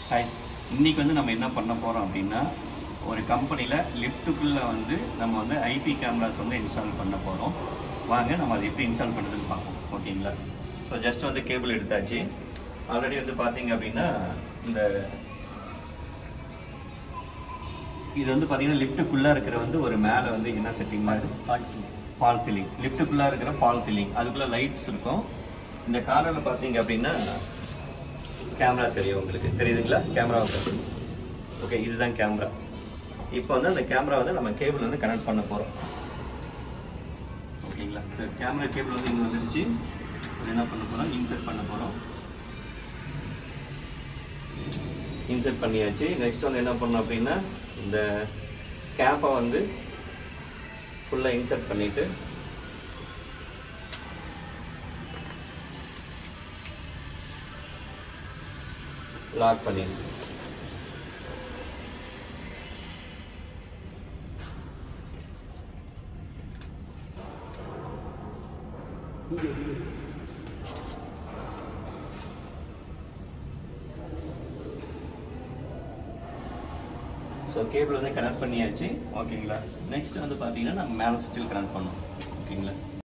hi இன்னைக்கு வந்து நம்ம என்ன பண்ண போகிறோம் அப்படின்னா ஒரு கம்பெனியில் லிஃப்ட்டுக்குள்ளே வந்து நம்ம வந்து ஐபி கேமராஸ் வந்து இன்ஸ்டால் பண்ண போகிறோம் வாங்க நம்ம அதை எப்படி இன்ஸ்டால் பண்ணுறதுன்னு பார்ப்போம் ஓகேங்களா ஸோ ஜஸ்ட் வந்து கேபிள் எடுத்தாச்சு ஆல்ரெடி வந்து பார்த்தீங்க அப்படின்னா இந்த இது வந்து பார்த்தீங்கன்னா லிஃப்ட்டுக்குள்ளே இருக்கிற வந்து ஒரு மேலே வந்து என்ன செட்டிங் மாதிரி பால்ச்சி ஃபால் சீலிங் லிஃப்ட்டுக்குள்ளே இருக்கிற ஃபால் சீலிங் அதுக்குள்ளே லைட்ஸ் இருக்கும் இந்த காரில் பார்த்தீங்க அப்படின்னா கேமரா தெரியும் உங்களுக்கு தெரியுதுங்களா கேமரா ஓகே இதுதான் கேமரா இப்போ வந்து அந்த கேமரா வந்து நம்ம கேபிள் வந்து கனெக்ட் பண்ண போகிறோம் ஓகேங்களா சார் கேமரா கேபிள் வந்து இங்கே வந்துருச்சு இது என்ன பண்ண போகிறோம் இன்செர்ட் பண்ண போகிறோம் இன்செர்ட் பண்ணியாச்சு நெக்ஸ்ட் வந்து என்ன பண்ணோம் அப்படின்னா இந்த கேப்பை வந்து ஃபுல்லாக இன்செர்ட் பண்ணிட்டு லாக் பண்ணிடுங்க ஸோ கேபிள் வந்து கனெக்ட் பண்ணியாச்சு ஓகேங்களா நெக்ஸ்ட் வந்து பார்த்தீங்கன்னா நம்ம மேலே சுவிட்சில் கனெக்ட் பண்ணோம் ஓகேங்களா